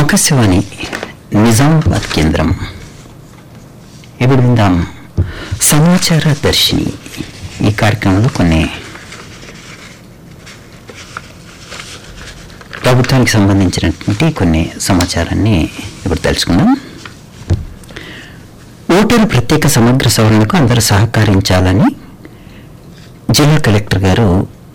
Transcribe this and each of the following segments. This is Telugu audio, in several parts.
ఆకాశవాణి నిజామాబాద్ కేంద్రం ఇప్పుడు విందాం సమాచార దర్శిని ఈ కార్యక్రమంలో కొన్ని ప్రభుత్వానికి సంబంధించినటువంటి కొన్ని సమాచారాన్ని ఇప్పుడు తెలుసుకుందాం ఓటరు ప్రత్యేక సమగ్ర సవరణకు అందరూ సహకరించాలని జిల్లా కలెక్టర్ గారు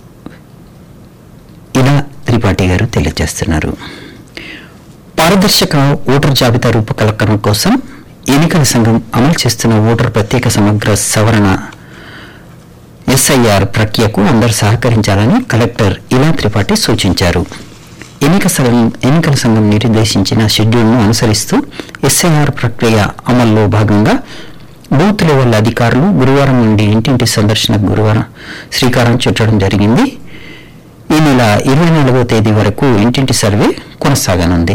ఇలా త్రిపాఠి గారు తెలియజేస్తున్నారు పారదర్శక ఓటర్ జాబితా రూపకల్పన కోసం ఎన్నికల సంఘం అమలు చేస్తున్న ఓటర్ ప్రత్యేక సమగ్ర సవరణ ఎస్ఐఆర్ ప్రక్రియకు అందరూ సహకరించాలని కలెక్టర్ ఇలా త్రిపాఠి సూచించారు ఎన్నిక సంఘం ఎన్నికల సంఘం నిర్దేశించిన షెడ్యూల్ను అనుసరిస్తూ ఎస్ఐఆర్ ప్రక్రియ అమల్లో భాగంగా బూత్ లెవెల్ అధికారులు గురువారం నుండి ఇంటింటి సందర్శన గురువారం శ్రీకారం చుట్టడం జరిగింది ఈ నెల ఇరవై నాలుగో తేదీ వరకు ఇంటింటి సర్వే కొనసాగనుంది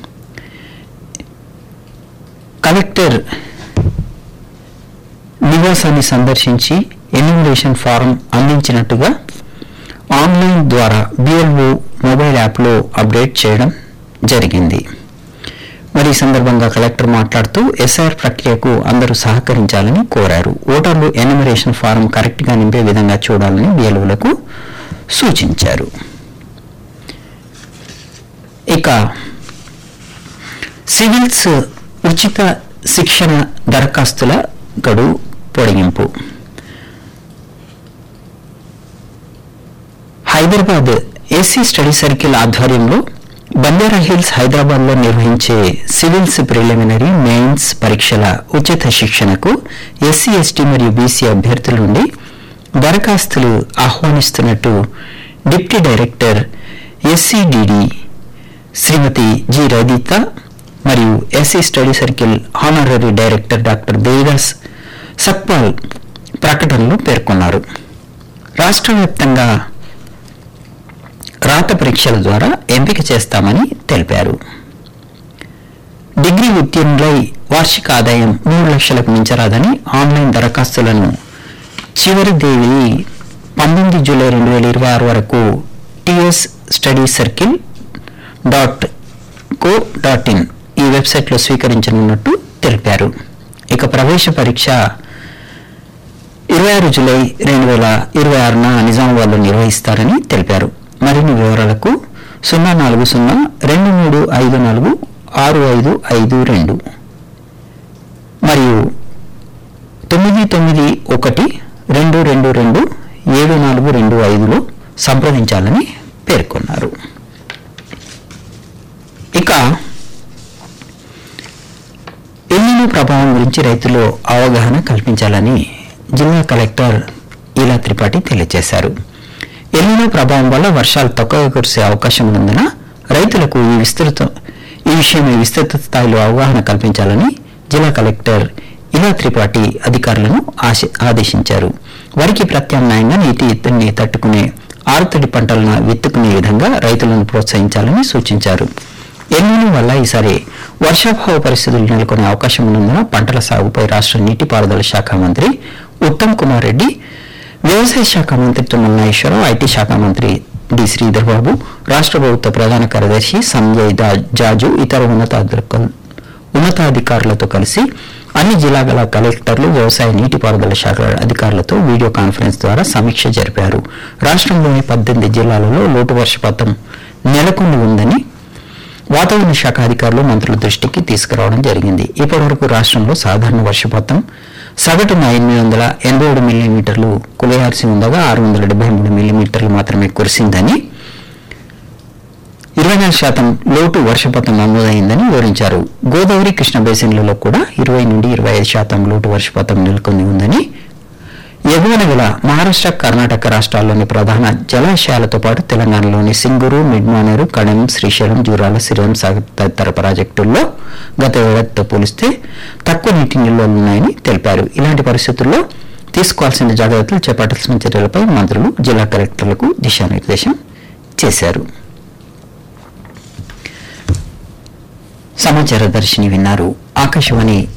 కలెక్టర్ నివాసాన్ని సందర్శించి ఎన్యూమరేషన్ ఫారం అందించినట్టుగా ఆన్లైన్ ద్వారా బిఎల్ఓ మొబైల్ యాప్లో అప్డేట్ చేయడం జరిగింది మరి ఈ సందర్భంగా కలెక్టర్ మాట్లాడుతూ ఎస్ఆర్ ప్రక్రియకు అందరూ సహకరించాలని కోరారు ఓటర్లు ఎన్యూమరేషన్ ఫారం కరెక్ట్గా నింపే విధంగా చూడాలని బిఎల్ఓలకు సూచించారు ఇక సివిల్స్ ఉచిత శిక్షణ దరఖాస్తుల గడువు పొడిగింపు హైదరాబాద్ ఏసీ స్టడీ సర్కిల్ ఆధ్వర్యంలో బంజారా హిల్స్ హైదరాబాద్ లో నిర్వహించే సివిల్స్ ప్రిలిమినరీ మెయిన్స్ పరీక్షల ఉచిత శిక్షణకు ఎస్సీ ఎస్టీ మరియు బీసీ అభ్యర్థుల నుండి దరఖాస్తులు ఆహ్వానిస్తున్నట్టు deputy director SCDD Shrimati G Raditha మరియు SC study circle honorary director doctor Devidas Sakpal ప్రకటనలో పేర్కొన్నారు రాష్ట్ర వ్యాప్తంగా రాత పరీక్షల ద్వారా ఎంపిక చేస్తామని తెలిపారు డిగ్రీ ఉత్తీర్ణులై వార్షిక ఆదాయం మూడు లక్షలకు మించరాదని ఆన్లైన్ దరఖాస్తులను చివరి తేదీ పంతొమ్మిది జూలై రెండు వేల ఇరవై ఆరు వరకు TS study circle dot co dot in ఈ వెబ్సైట్లో స్వీకరించనున్నట్టు తెలిపారు ఇక ప్రవేశ పరీక్ష ఇరవై ఆరు జూలై రెండు వేల ఇరవై ఆరున నిజామాబాద్లో నిర్వహిస్తారని తెలిపారు మరిన్ని వివరాలకు సున్నా నాలుగు సున్నా రెండు మూడు ఐదు నాలుగు ఆరు ఐదు ఐదు రెండు మరియు తొమ్మిది తొమ్మిది ఒకటి రెండు రెండు రెండు ఏడు నాలుగు రెండు ఐదులో సంప్రదించాలని పేర్కొన్నారు ఇక ఎల్లినో ప్రభావం గురించి రైతులు అవగాహన కల్పించాలని జిల్లా కలెక్టర్ ఇలా త్రిపాఠి తెలియజేశారు ఎల్లినో ప్రభావం వల్ల వర్షాలు తక్కువగా కురిసే అవకాశం ఉన్నందున రైతులకు ఈ విస్తృత ఈ విషయమై విస్తృత స్థాయిలో అవగాహన కల్పించాలని జిల్లా కలెక్టర్ ఇలా త్రిపాఠి అధికారులను ఆశ- ఆదేశించారు వరికి ప్రత్యామ్నాయంగా నీటి ఎత్తుని తట్టుకునే ఆరుతడి పంటలను విత్తుకునే విధంగా రైతులను ప్రోత్సహించాలని సూచించారు ఎల్నినో వల్ల ఈసారి వర్షాభావ పరిస్థితులు నెలకొనే అవకాశం ఉన్నందున పంటల సాగుపై రాష్ట్ర నీటిపారుదల శాఖ మంత్రి ఉత్తమ్ కుమార్ రెడ్డి వ్యవసాయ శాఖ మంత్రి తుమ్మల నాగేశ్వరరావు ఐటీ శాఖ మంత్రి డి శ్రీధర్ బాబు రాష్ట్ర ప్రభుత్వ ప్రధాన కార్యదర్శి సంజయ్ దా- జాజు ఇతర ఉన్నతాధికారులు ఉన్నతాధికారులతో కలిసి అన్ని జిల్లాల కలెక్టర్లు వ్యవసాయ నీటిపారుదల శాఖ అధికారులతో వీడియో కాన్ఫరెన్స్ ద్వారా సమీక్ష జరిపారు రాష్ట్రంలోని పద్దెనిమిది జిల్లాలలో లోటు వర్షపాతం నెలకొని ఉందని వాతావరణ శాఖ అధికారులు మంత్రుల దృష్టికి తీసుకురావడం జరిగింది ఇప్పటివరకు రాష్ట్రంలో సాధారణ వర్షపాతం సగటున ఎనిమిది వందల ఎనభై ఏడు మిల్లీమీటర్లు కులయాల్సి ఉండగా ఆరు వందల డెబ్బై మూడు మిల్లీమీటర్లు మాత్రమే కురిసిందని ఇరవై నాలుగు శాతం లోటు వర్షపాతం నమోదైందని వివరించారు గోదావరి కృష్ణ బేసిన్లలో కూడా ఇరవై నుండి ఇరవై ఐదు శాతం లోటు వర్షపాతం నెలకొని ఉందని ఎగువన గల మహారాష్ట్ర కర్ణాటక రాష్ట్రాల్లోని ప్రధాన జలాశయాలతో పాటు తెలంగాణలోని సింగూరు మిడ్మానేరు కడెం శ్రీశైలం జూరాల శ్రీరాం సాగర్ తదితర ప్రాజెక్టుల్లో గత ఏడాదితో పోలిస్తే తక్కువ నీటి నిల్వలు ఉన్నాయని తెలిపారు ఇలాంటి పరిస్థితుల్లో తీసుకోవాల్సిన జాగ్రత్తలు చేపట్టాల్సిన చర్యలపై మంత్రులు జిల్లా కలెక్టర్లకు దిశానిర్దేశం చేశారు సమాచార దర్శిని విన్నారు ఆకాశవాణి